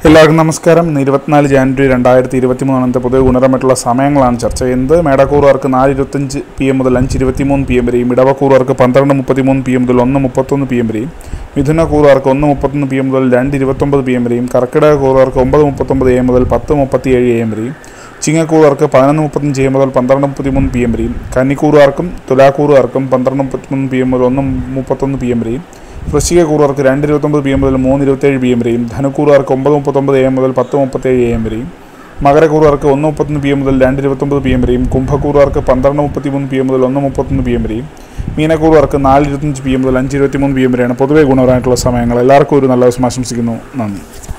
എല്ലാവർക്കും നമസ്കാരം ഇന്ന് ഇരുപത്തിനാല് ജാനുവരി രണ്ടായിരത്തി ഇരുപത്തി മൂന്നാമത്തെ പൊതുവെ ഗുണപരമായിട്ടുള്ള സമയങ്ങളാണ് ചർച്ച ചെയ്യുന്നത് മേടക്കൂറുകാർക്ക് നാല് ഇരുപത്തഞ്ച് പി എം മുതൽ അഞ്ച് ഇരുപത്തിമൂന്ന് പി എം വരെയും ഇടവക്കൂറുകാർക്ക് പന്ത്രണ്ട് മുപ്പത്തിമൂന്ന് പി എം മുതൽ ഒന്ന് മുപ്പത്തൊന്ന് പി എം വരെയും മിഥുനക്കൂറുകാർക്ക് ഒന്ന് മുപ്പത്തൊന്ന് പി എം മുതൽ രണ്ട് ഇരുപത്തൊമ്പത് പി എം വരെയും കർക്കിടക കൂറുകാർക്ക് ഒമ്പത് മുപ്പത്തൊമ്പത് എ എം മുതൽ പത്ത് മുപ്പത്തിയേഴ് എ എം വരെയും ചിങ്ങക്കൂറുകാർക്ക് പതിനൊന്ന് മുപ്പത്തഞ്ച് എ എം മുതൽ പന്ത്രണ്ട് മുപ്പത്തിമൂന്ന് പി എം വരെയും കന്നിക്കൂറുകാർക്കും തുലാക്കൂറുകാർക്കും പന്ത്രണ്ട് മുപ്പത്തിമൂന്ന് പി എം മുതൽ ഒന്ന് മുപ്പത്തൊന്ന് പി എം വരെയും വൃശ്ചിക കൂറുകാർക്ക് രണ്ട് ഇരുപത്തൊമ്പത് പി എം മുതൽ മൂന്ന് ഇരുപത്തേഴ് പി എം വരെയും ധനുക്കൂറുകാർക്ക് ഒമ്പത് മുപ്പത്തൊമ്പത് എ എം മുതൽ പത്ത് മുപ്പത്തേഴ് എ എം വരെയും മകരക്കൂറുകാർക്ക് ഒന്ന് മുപ്പത്തൊന്ന് പി എം മുതൽ രണ്ട് ഇരുപത്തൊമ്പത് പി എം വരെയും കുംഭക്കൂറുകാർക്ക് പന്ത്രണ്ട് മുപ്പത്തിമൂന്ന് പി എം മുതൽ ഒന്ന് മുപ്പത്തൊന്ന് പി എം വരെയും മീനക്കൂറുകാർക്ക് നാല് ഇരുപത്തഞ്ച് പി എം മുതൽ അഞ്ച് ഇരുപത്തിമൂന്ന് പി എം വരെയാണ് പൊതുവെ ഗുണപരമായിട്ടുള്ള സമയങ്ങൾ എല്ലാവർക്കും ഒരു നല്ല ദിവസം ആശംസിക്കുന്നു നന്ദി